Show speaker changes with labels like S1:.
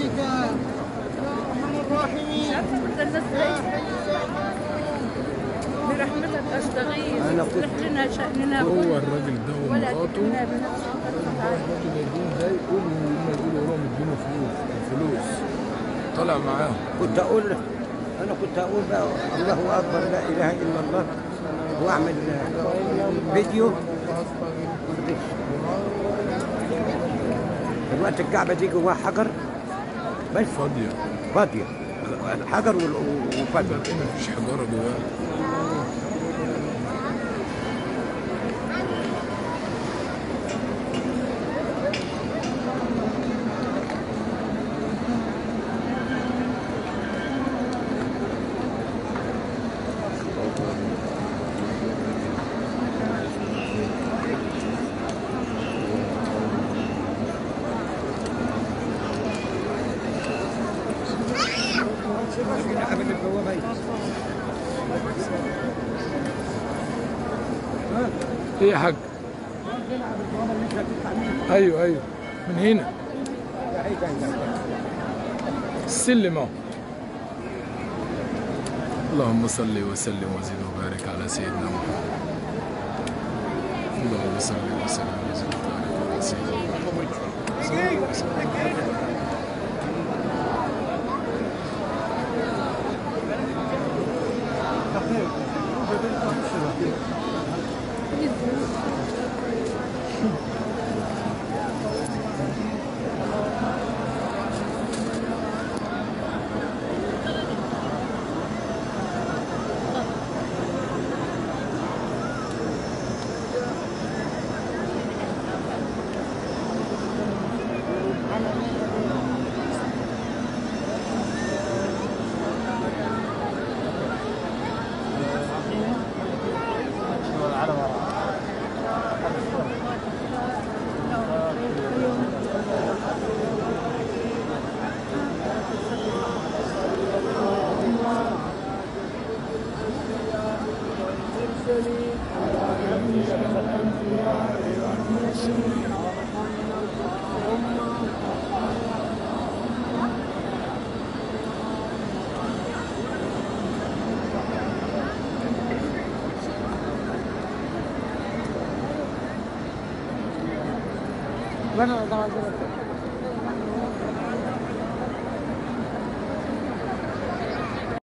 S1: برحمتك يا ارحم الراحمين
S2: شوف الناس برحمتك استغيث
S3: أنا كنت-
S2: اصلح لنا شأننا
S4: هو
S2: كله
S4: الراجل ده
S2: ولا
S4: ومراته
S2: تكلنا بنفسك طرفة عين.
S4: مراته جايبين ده يقول هم يقولوا وراهم يدينه فلوس الفلوس طلع معاهم
S3: كنت اقول انا كنت اقول بقى الله اكبر لا اله الا الله واعمل فيديو مرضيش. دلوقتي الكعبه دي جواها حجر بس
S4: فاضيه
S3: فاضيه الحجر وال- وفاضيه
S4: ايه مفيش حجاره جواها
S3: قبل البوابه هي.
S4: ايه يا حاج ايوه ايوه من هنا السلم اهو اللهم صل وسلم وزد وبارك على سيدنا محمد اللهم صل وسلم وزد وبارك على سيدنا محمد
S1: وانا طبعا